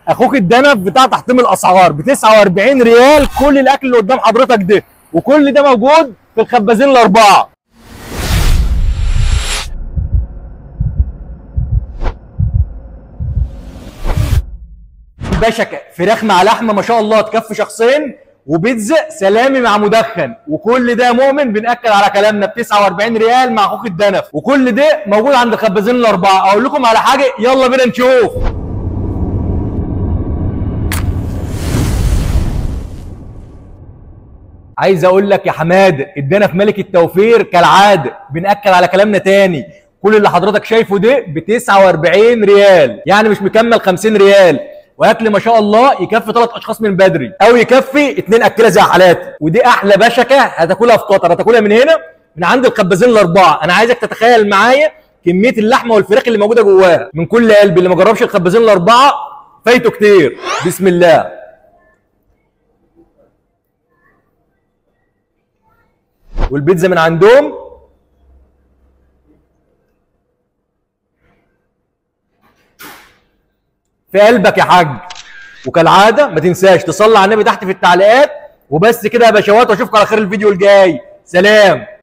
اخوك الدنف بتاع تحطيم الاسعار ب 49 ريال كل الاكل اللي قدام حضرتك ده وكل ده موجود في الخبازين الاربعه باشا فراخ مع لحمه ما شاء الله تكفي شخصين وبيتزا سلامي مع مدخن وكل ده يا مؤمن بنأكد على كلامنا ب 49 ريال مع اخوك الدنف وكل ده موجود عند الخبازين الاربعه اقول لكم على حاجه يلا بينا نشوف عايز اقول لك يا حماده ادانا في ملك التوفير كالعاده بنأكد على كلامنا تاني كل اللي حضرتك شايفه ده ب 49 ريال يعني مش مكمل 50 ريال واكل ما شاء الله يكفي ثلاث اشخاص من بدري او يكفي اثنين اكله زي حالاتي ودي احلى بشكه هتاكلها في قطر هتاكلها من هنا من عند الخبازين الاربعه انا عايزك تتخيل معايا كميه اللحمه والفراخ اللي موجوده جواها من كل قلب اللي ما جربش الخبازين الاربعه فايته كتير بسم الله والبيتزا من عندهم في قلبك يا حاج وكالعاده ما تنساش تصلي على النبي تحت في التعليقات وبس كده يا باشوات واشوفكم على خير الفيديو الجاي سلام